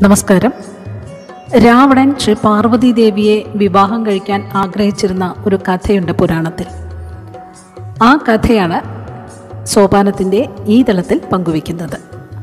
നമസ്കാരം രാവണൻ ശ്രീ പാർവതി ദേവിയെ വിവാഹം കഴിക്കാൻ ആഗ്രഹിച്ചിരുന്ന ഒരു കഥയുണ്ട് പുരാണത്തിൽ ആ കഥയാണ് സോപാനത്തിൻ്റെ ഈ തലത്തിൽ പങ്കുവയ്ക്കുന്നത്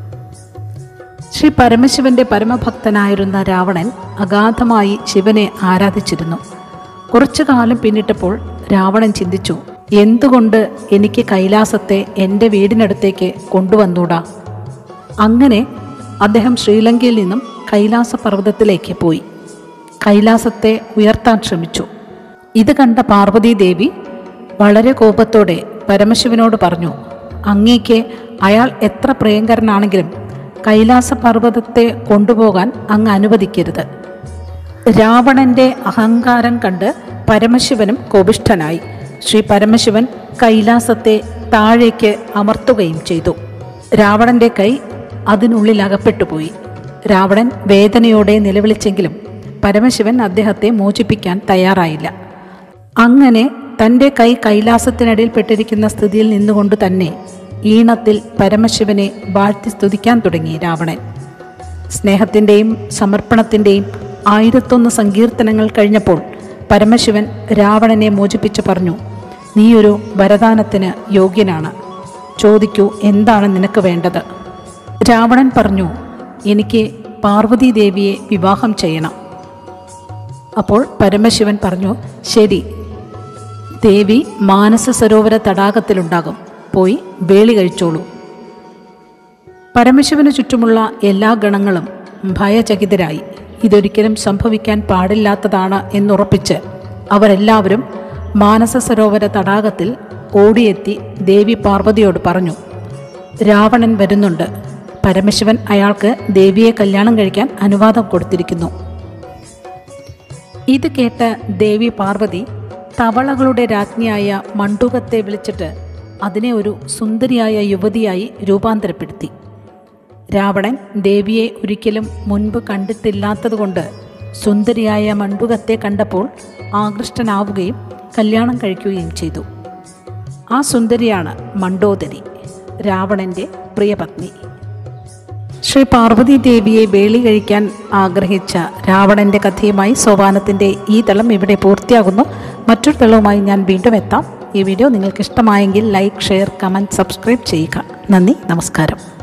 ശ്രീ പരമശിവന്റെ പരമഭക്തനായിരുന്ന രാവണൻ അഗാധമായി ശിവനെ ആരാധിച്ചിരുന്നു കുറച്ചു കാലം പിന്നിട്ടപ്പോൾ രാവണൻ ചിന്തിച്ചു എന്തുകൊണ്ട് എനിക്ക് കൈലാസത്തെ എൻ്റെ വീടിനടുത്തേക്ക് കൊണ്ടുവന്നൂടാ അങ്ങനെ അദ്ദേഹം ശ്രീലങ്കയിൽ നിന്നും കൈലാസ പർവ്വതത്തിലേക്ക് പോയി കൈലാസത്തെ ഉയർത്താൻ ശ്രമിച്ചു ഇത് കണ്ട പാർവതി ദേവി വളരെ കോപത്തോടെ പരമശിവനോട് പറഞ്ഞു അങ്ങേക്ക് അയാൾ എത്ര പ്രിയങ്കരനാണെങ്കിലും കൈലാസ പർവ്വതത്തെ കൊണ്ടുപോകാൻ അങ്ങ് അനുവദിക്കരുത് രാവണന്റെ അഹങ്കാരം കണ്ട് പരമശിവനും കോപിഷ്ഠനായി ശ്രീ പരമശിവൻ കൈലാസത്തെ താഴേക്ക് അമർത്തുകയും ചെയ്തു രാവണന്റെ കൈ അതിനുള്ളിൽ അകപ്പെട്ടുപോയി രാവണൻ വേദനയോടെ നിലവിളിച്ചെങ്കിലും പരമശിവൻ അദ്ദേഹത്തെ മോചിപ്പിക്കാൻ തയ്യാറായില്ല അങ്ങനെ തൻ്റെ കൈ കൈലാസത്തിനടിയിൽ പെട്ടിരിക്കുന്ന സ്ഥിതിയിൽ നിന്നുകൊണ്ട് തന്നെ ഈണത്തിൽ പരമശിവനെ വാഴ്ത്തി സ്തുതിക്കാൻ തുടങ്ങി രാവണൻ സ്നേഹത്തിൻ്റെയും സമർപ്പണത്തിൻ്റെയും ആയിരത്തൊന്ന് സങ്കീർത്തനങ്ങൾ കഴിഞ്ഞപ്പോൾ പരമശിവൻ രാവണനെ മോചിപ്പിച്ച് പറഞ്ഞു നീയൊരു വരദാനത്തിന് യോഗ്യനാണ് ചോദിക്കൂ എന്താണ് നിനക്ക് വേണ്ടത് രാവണൻ പറഞ്ഞു എനിക്ക് പാർവതി ദേവിയെ വിവാഹം ചെയ്യണം അപ്പോൾ പരമശിവൻ പറഞ്ഞു ശരി ദേവി മാനസ സരോവര തടാകത്തിലുണ്ടാകും പോയി വേളി കഴിച്ചോളൂ പരമശിവന് ചുറ്റുമുള്ള എല്ലാ ഗണങ്ങളും ഭയചകിതരായി ഇതൊരിക്കലും സംഭവിക്കാൻ പാടില്ലാത്തതാണ് എന്നുറപ്പിച്ച് അവരെല്ലാവരും മാനസ സരോവര തടാകത്തിൽ ഓടിയെത്തി ദേവി പാർവതിയോട് പറഞ്ഞു രാവണൻ വരുന്നുണ്ട് പരമശിവൻ അയാൾക്ക് ദേവിയെ കല്യാണം കഴിക്കാൻ അനുവാദം കൊടുത്തിരിക്കുന്നു ഇത് കേട്ട ദേവി പാർവതി തവളകളുടെ രാജ്ഞിയായ മണ്ഡുകത്തെ വിളിച്ചിട്ട് അതിനെ ഒരു സുന്ദരിയായ യുവതിയായി രൂപാന്തരപ്പെടുത്തി രാവണൻ ദേവിയെ ഒരിക്കലും മുൻപ് കണ്ടിട്ടില്ലാത്തതുകൊണ്ട് സുന്ദരിയായ മണ്ഡുകത്തെ കണ്ടപ്പോൾ ആകൃഷ്ടനാവുകയും കല്യാണം കഴിക്കുകയും ചെയ്തു ആ സുന്ദരിയാണ് മണ്ഡോദരി രാവണൻ്റെ പ്രിയപത്നി ശ്രീ പാർവതി ദേവിയെ വേളി കഴിക്കാൻ ആഗ്രഹിച്ച രാവണന്റെ കഥയുമായി സോപാനത്തിൻ്റെ ഈ തളം ഇവിടെ പൂർത്തിയാകുന്നു മറ്റൊരു തളവുമായി ഞാൻ വീണ്ടും എത്താം ഈ വീഡിയോ നിങ്ങൾക്ക് ഇഷ്ടമായെങ്കിൽ ലൈക്ക് ഷെയർ കമൻറ്റ് സബ്സ്ക്രൈബ് ചെയ്യുക നന്ദി നമസ്കാരം